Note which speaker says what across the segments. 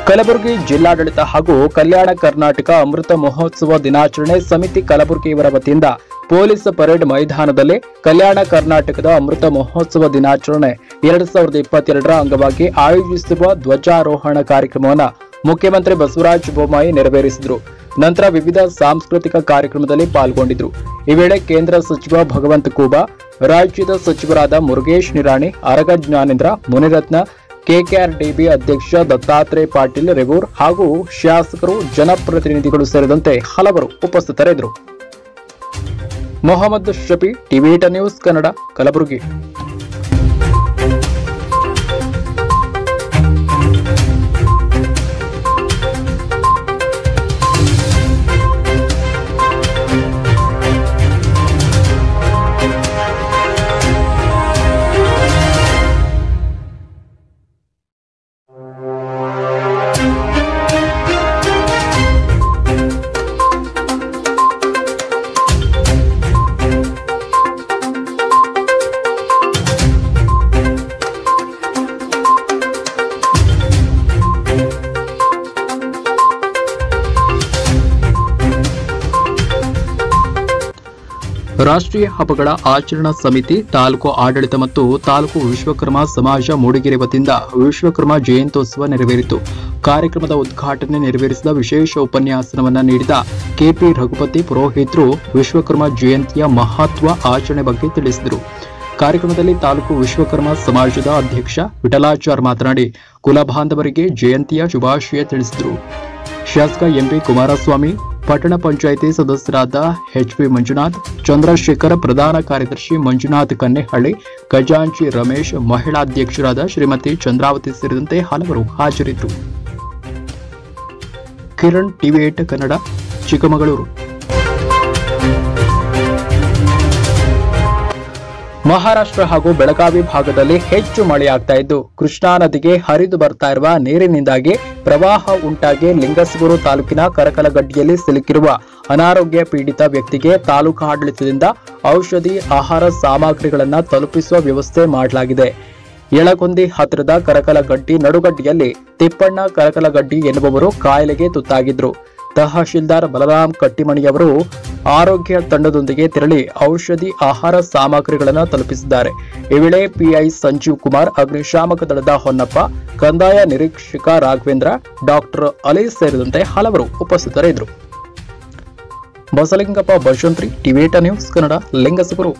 Speaker 1: ಕಲಬುರಗಿ ಜಿಲ್ಲಾಡಳಿತ ಹಾಗೂ ಕಲ್ಯಾಣ ಕರ್ನಾಟಕ ಅಮೃತ ಮಹೋತ್ಸವ ದಿನಾಚರಣೆ ಸಮಿತಿ ಕಲಬುರಗಿ ಇವರ ವತಿಯಿಂದ ಪೊಲೀಸ್ ಪರೇಡ್ ಮೈದಾನದಲ್ಲಿ ಕಲ್ಯಾಣ ಕರ್ನಾಟಕದ ಅಮೃತ ಮಹೋತ್ಸವ ದಿನಾಚರಣೆ ಎರಡ್ ಸಾವಿರದ ಇಪ್ಪತ್ತೆರಡರ ಅಂಗವಾಗಿ ಆಯೋಜಿಸುವ ಧ್ವಜಾರೋಹಣ ಕಾರ್ಯಕ್ರಮವನ್ನು ಮುಖ್ಯಮಂತ್ರಿ ಬಸವರಾಜ ಬೊಮ್ಮಾಯಿ ನೆರವೇರಿಸಿದರು ನಂತರ ವಿವಿಧ ಸಾಂಸ್ಕೃತಿಕ ಕಾರ್ಯಕ್ರಮದಲ್ಲಿ ಪಾಲ್ಗೊಂಡಿದ್ರು ಈ ವೇಳೆ ಕೇಂದ್ರ ಸಚಿವ ಭಗವಂತ ಖೂಬಾ ರಾಜ್ಯದ ಸಚಿವರಾದ ಮುರುಗೇಶ್ ನಿರಾಣಿ ಅರಗ ಜ್ಞಾನೇಂದ್ರ ಮುನಿರತ್ನ ಕೆಕೆಆರ್ಡಿಬಿ ಅಧ್ಯಕ್ಷ ದತ್ತಾತ್ರೇಯ ಪಾಟೀಲ್ ರೆಗೂರ್ ಹಾಗೂ ಶಾಸಕರು ಜನಪ್ರತಿನಿಧಿಗಳು ಸೇರಿದಂತೆ ಹಲವರು ಉಪಸ್ಥಿತರಿದ್ದರು ಮೊಹಮ್ಮದ್ ಶಫಿ ಟಿವಿಟ ನ್ಯೂಸ್ ಕನ್ನಡ ಕಲಬುರಗಿ ರಾಷ್ಟ್ರೀಯ ಹಬ್ಬಗಳ ಆಚರಣಾ ಸಮಿತಿ ತಾಲೂಕು ಆಡಳಿತ ಮತ್ತು ತಾಲೂಕು ವಿಶ್ವಕರ್ಮ ಸಮಾಜ ಮೂಡಿಗೆರೆ ವತಿಯಿಂದ ವಿಶ್ವಕರ್ಮ ಜಯಂತ್ಯೋತ್ಸವ ನೆರವೇರಿತು ಕಾರ್ಯಕ್ರಮದ ಉದ್ಘಾಟನೆ ನೆರವೇರಿಸಿದ ವಿಶೇಷ ಉಪನ್ಯಾಸನವನ್ನ ನೀಡಿದ ಕೆಪಿ ರಘುಪತಿ ಪುರೋಹಿತರು ವಿಶ್ವಕರ್ಮ ಜಯಂತಿಯ ಮಹತ್ವ ಆಚರಣೆ ಬಗ್ಗೆ ತಿಳಿಸಿದರು ಕಾರ್ಯಕ್ರಮದಲ್ಲಿ ತಾಲೂಕು ವಿಶ್ವಕರ್ಮ ಸಮಾಜದ ಅಧ್ಯಕ್ಷ ವಿಠಲಾಚಾರ್ ಮಾತನಾಡಿ ಕುಲ ಬಾಂಧವರಿಗೆ ಜಯಂತಿಯ ಶುಭಾಶಯ ತಿಳಿಸಿದರು ಶಾಸಕ ಎಂಪಿ ಕುಮಾರಸ್ವಾಮಿ ಪಟ್ಟಣ ಪಂಚಾಯಿತಿ ಸದಸ್ಯರಾದ ಎಚ್ಪಿ ಮಂಜುನಾಥ್ ಚಂದ್ರಶೇಖರ್ ಪ್ರಧಾನ ಕಾರ್ಯದರ್ಶಿ ಮಂಜುನಾಥ್ ಕನ್ನೆಹಳ್ಳಿ ಖಜಾಂಚಿ ರಮೇಶ್ ಮಹಿಳಾ ಅಧ್ಯಕ್ಷರಾದ ಶ್ರೀಮತಿ ಚಂದ್ರಾವತಿ ಸೇರಿದಂತೆ ಹಲವರು ಹಾಜರಿದ್ದರು ಕಿರಣ್ ಟಿವಿ ಏಟ್ ಕನ್ನಡ ಚಿಕ್ಕಮಗಳೂರು ಮಹಾರಾಷ್ಟ್ರ ಹಾಗೂ ಬೆಳಗಾವಿ ಭಾಗದಲ್ಲಿ ಹೆಚ್ಚು ಮಳೆಯಾಗ್ತಾ ಇದ್ದು ಕೃಷ್ಣಾ ನದಿಗೆ ಹರಿದು ಬರ್ತಾ ಇರುವ ನೀರಿನಿಂದಾಗಿ ಪ್ರವಾಹ ಉಂಟಾಗಿ ಲಿಂಗಸಗೂರು ತಾಲೂಕಿನ ಕರಕಲಗಡ್ಡಿಯಲ್ಲಿ ಸಿಲುಕಿರುವ ಅನಾರೋಗ್ಯ ಪೀಡಿತ ವ್ಯಕ್ತಿಗೆ ತಾಲೂಕು ಆಡಳಿತದಿಂದ ಔಷಧಿ ಆಹಾರ ಸಾಮಗ್ರಿಗಳನ್ನು ತಲುಪಿಸುವ ವ್ಯವಸ್ಥೆ ಮಾಡಲಾಗಿದೆ ಯಳಕೊಂದಿ ಹತ್ತಿರದ ಕರಕಲಗಡ್ಡಿ ನಡುಗಡ್ಡಿಯಲ್ಲಿ ತಿಪ್ಪಣ್ಣ ಕರಕಲಗಡ್ಡಿ ಎನ್ನುವವರು ಕಾಯಿಲೆಗೆ ತುತ್ತಾಗಿದ್ರು ತಹಶೀಲ್ದಾರ್ ಬಲರಾಮ್ ಕಟ್ಟಿಮಣಿಯವರು ಆರೋಗ್ಯ ತಂಡದೊಂದಿಗೆ ತೆರಳಿ ಔಷಧಿ ಆಹಾರ ಸಾಮಗ್ರಿಗಳನ್ನು ತಲುಪಿಸಿದ್ದಾರೆ ಈ ವೇಳೆ ಪಿಐ ಸಂಜೀವ್ ಕುಮಾರ್ ಅಗ್ನಿಶಾಮಕ ದಳದ ಹೊನ್ನಪ್ಪ ಕಂದಾಯ ನಿರೀಕ್ಷಕ ರಾಘವೇಂದ್ರ ಡಾಕ್ಟರ್ ಅಲಿ ಸೇರಿದಂತೆ ಹಲವರು ಉಪಸ್ಥಿತರಿದ್ದರು ಬಸಲಿಂಗಪ್ಪ ಬಸವಂತ್ರಿ ಟಿವೇಟ ನ್ಯೂಸ್ ಕನ್ನಡ ಲಿಂಗಸಗೂರು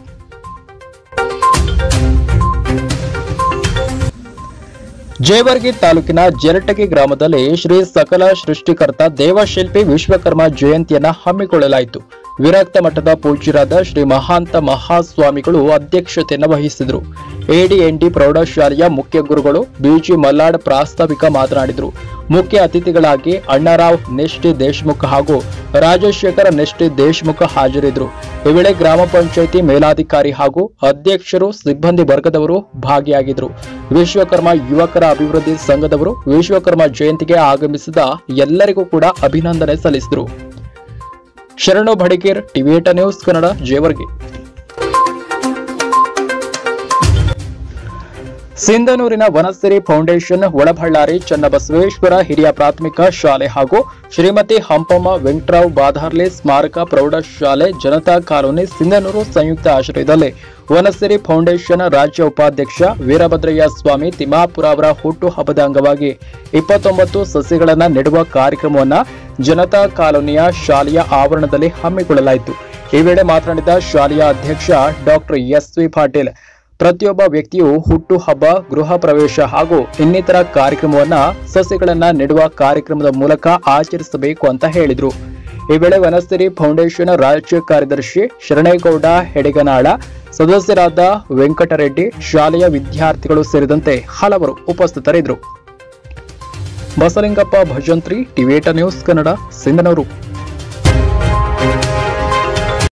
Speaker 1: ಜೇವರ್ಗಿ ತಾಲೂಕಿನ ಜೆರಟಗಿ ಗ್ರಾಮದಲ್ಲಿ ಶ್ರೀ ಸಕಲ ಸೃಷ್ಟಿಕರ್ತ ದೇವಶಿಲ್ಪಿ ವಿಶ್ವಕರ್ಮ ಜಯಂತಿಯನ್ನ ಹಮ್ಮಿಕೊಳ್ಳಲಾಯಿತು ವಿರಕ್ತ ಮಠದ ಪೂಜ್ಯರಾದ ಶ್ರೀ ಮಹಾಂತ ಮಹಾಸ್ವಾಮಿಗಳು ಅಧ್ಯಕ್ಷತೆಯನ್ನು ವಹಿಸಿದರು ಎಡಿಎನ್ಡಿ ಪ್ರೌಢಶಾಲೆಯ ಮುಖ್ಯ ಗುರುಗಳು ಬಿಜಿ ಮಲ್ಲಾಡ್ ಪ್ರಾಸ್ತಾವಿಕ ಮಾತನಾಡಿದರು ಮುಖ್ಯ ಅತಿಥಿಗಳಾಗಿ ಅಣ್ಣರಾವ್ ನಿಷ್ಠಿ ದೇಶ್ಮುಖ್ ಹಾಗೂ ರಾಜಶೇಖರ ನಿಷ್ಠಿ ದೇಶ್ಮುಖ್ ಹಾಜರಿದ್ದರು ಈ ವೇಳೆ ಗ್ರಾಮ ಪಂಚಾಯಿತಿ ಮೇಲಾಧಿಕಾರಿ ಹಾಗೂ ಅಧ್ಯಕ್ಷರು ಸಿಬ್ಬಂದಿ ವರ್ಗದವರು ಭಾಗಿಯಾಗಿದ್ದರು ವಿಶ್ವಕರ್ಮ ಯುವಕರ ಅಭಿವೃದ್ಧಿ ಸಂಘದವರು ವಿಶ್ವಕರ್ಮ ಜಯಂತಿಗೆ ಆಗಮಿಸಿದ ಎಲ್ಲರಿಗೂ ಕೂಡ ಅಭಿನಂದನೆ ಸಲ್ಲಿಸಿದರು ಶರಣು ಭಡಿಕೇರ್ ಟಿವಿಯೇಟ ನ್ಯೂಸ್ ಕನ್ನಡ ಜೇವರ್ಗಿ ಸಿಂಧನೂರಿನ ವನಸಿರಿ ಫೌಂಡೇಶನ್ ಒಳಬಳ್ಳಾರಿ ಚನ್ನಬಸವೇಶ್ವರ ಹಿರಿಯ ಪ್ರಾಥಮಿಕ ಶಾಲೆ ಹಾಗೂ ಶ್ರೀಮತಿ ಹಂಪಮ್ಮ ವೆಂಕಟರಾವ್ ಬಾದಾರ್ಲೆ ಸ್ಮಾರಕ ಪ್ರೌಢಶಾಲೆ ಜನತಾ ಕಾಲೋನಿ ಸಿಂಧನೂರು ಸಂಯುಕ್ತ ಆಶ್ರಯದಲ್ಲಿ ವನಸಿರಿ ಫೌಂಡೇಶನ್ ರಾಜ್ಯ ಉಪಾಧ್ಯಕ್ಷ ವೀರಭದ್ರಯ್ಯ ಸ್ವಾಮಿ ತಿಮ್ಮಾಪುರ ಅವರ ಹುಟ್ಟು ಹಬ್ಬದ ಅಂಗವಾಗಿ ಇಪ್ಪತ್ತೊಂಬತ್ತು ಸಸಿಗಳನ್ನು ನೆಡುವ ಕಾರ್ಯಕ್ರಮವನ್ನ ಜನತಾ ಕಾಲೋನಿಯ ಶಾಲೆಯ ಆವರಣದಲ್ಲಿ ಹಮ್ಮಿಕೊಳ್ಳಲಾಯಿತು ಈ ವೇಳೆ ಮಾತನಾಡಿದ ಶಾಲೆಯ ಅಧ್ಯಕ್ಷ ಡಾಕ್ಟರ್ ಎಸ್ ವಿ ಪಾಟೀಲ್ ಪ್ರತಿಯೊಬ್ಬ ವ್ಯಕ್ತಿಯು ಹುಟ್ಟು ಹಬ್ಬ ಗೃಹ ಪ್ರವೇಶ ಹಾಗೂ ಇನ್ನಿತರ ಕಾರ್ಯಕ್ರಮವನ್ನ ಸಸ್ಯಗಳನ್ನ ನೆಡುವ ಕಾರ್ಯಕ್ರಮದ ಮೂಲಕ ಆಚರಿಸಬೇಕು ಅಂತ ಹೇಳಿದ್ರು ಈ ವೇಳೆ ವನಸ್ಥಿರಿ ಫೌಂಡೇಶನ್ ರಾಜ್ಯ ಕಾರ್ಯದರ್ಶಿ ಶರಣೇಗೌಡ ಹೆಡಿಗನಾಳ ಸದಸ್ಯರಾದ ವೆಂಕಟರೆಡ್ಡಿ ಶಾಲೆಯ ವಿದ್ಯಾರ್ಥಿಗಳು ಸೇರಿದಂತೆ ಹಲವರು ಉಪಸ್ಥಿತರಿದ್ದರು ಬಸಲಿಂಗಪ್ಪ ಭಜಂತ್ರಿ ಟಿವೇಟ ನ್ಯೂಸ್ ಕನ್ನಡ ಸಿಂಧನೂರು